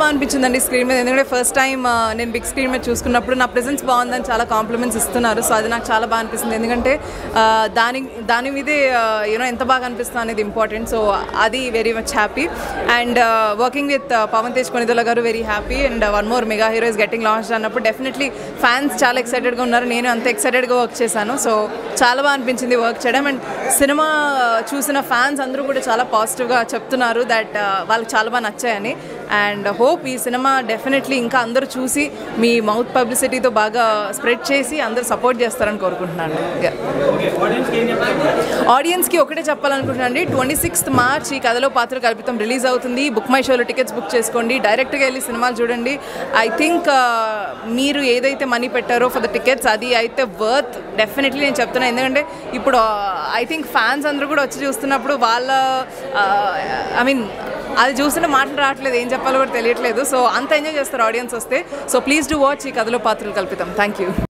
బాగా అనిపించిందండి స్క్రీన్ మీద ఎందుకంటే ఫస్ట్ టైం నేను బిగ్ స్క్రీన్ మీద చూసుకున్నప్పుడు నా ప్రెజెన్స్ బాగుందని చాలా కాంప్లిమెంట్స్ ఇస్తున్నారు సో అది నాకు చాలా బాగా అనిపిస్తుంది ఎందుకంటే ఆ, దాని దాని మీదే యూనో ఎంత బాగా అనిపిస్తుంది అనేది ఇంపార్టెంట్ సో అది very much happy and working with Pawan Tej Konidela గారు very happy and one more mega hero is getting launch అన్నప్పుడు డెఫినెట్లీ ఫ్యాన్స్ చాలా ఎక్సైటెడ్గా ఉన్నారు నేను అంత ఎక్సైటెడ్గా వర్క్ చేశాను సో చాలా బాగా అనిపించింది వర్క్ చేయడం అండ్ సినిమా చూసిన ఫ్యాన్స్ అందరూ కూడా చాలా పాజిటివ్గా చెప్తున్నారు దట్ వాళ్ళకి చాలా బాగా నచ్చాయని అండ్ హోప్ ఈ సినిమా డెఫినెట్లీ ఇంకా అందరూ చూసి మీ మౌత్ పబ్లిసిటీతో బాగా స్ప్రెడ్ చేసి అందరూ సపోర్ట్ చేస్తారని కోరుకుంటున్నాను Yeah. ఆడియన్స్కి ఒకటే చెప్పాలనుకుంటున్నాను అండి ట్వంటీ సిక్స్త్ మార్చ్ ఈ కథలో పాత్ర కల్పితం రిలీజ్ అవుతుంది బుక్ మై షోలో టికెట్స్ బుక్ చేసుకోండి డైరెక్ట్గా వెళ్ళి సినిమాలు చూడండి ఐ థింక్ మీరు ఏదైతే మనీ పెట్టారో ఫర్ ద టికెట్స్ అది అయితే వర్త్ డెఫినెట్లీ నేను చెప్తున్నాను ఎందుకంటే ఇప్పుడు ఐ థింక్ ఫ్యాన్స్ అందరూ కూడా వచ్చి చూస్తున్నప్పుడు వాళ్ళ ఐ మీన్ అది చూస్తుంటే మాటలు రావట్లేదు ఏం చెప్పాలో కూడా తెలియట్లేదు సో అంత ఎంజాయ్ చేస్తారు ఆడియన్స్ వస్తే సో ప్లీజ్ డూ వాచ్ ఈ కథలో పాత్రలు కల్పితం థ్యాంక్ యూ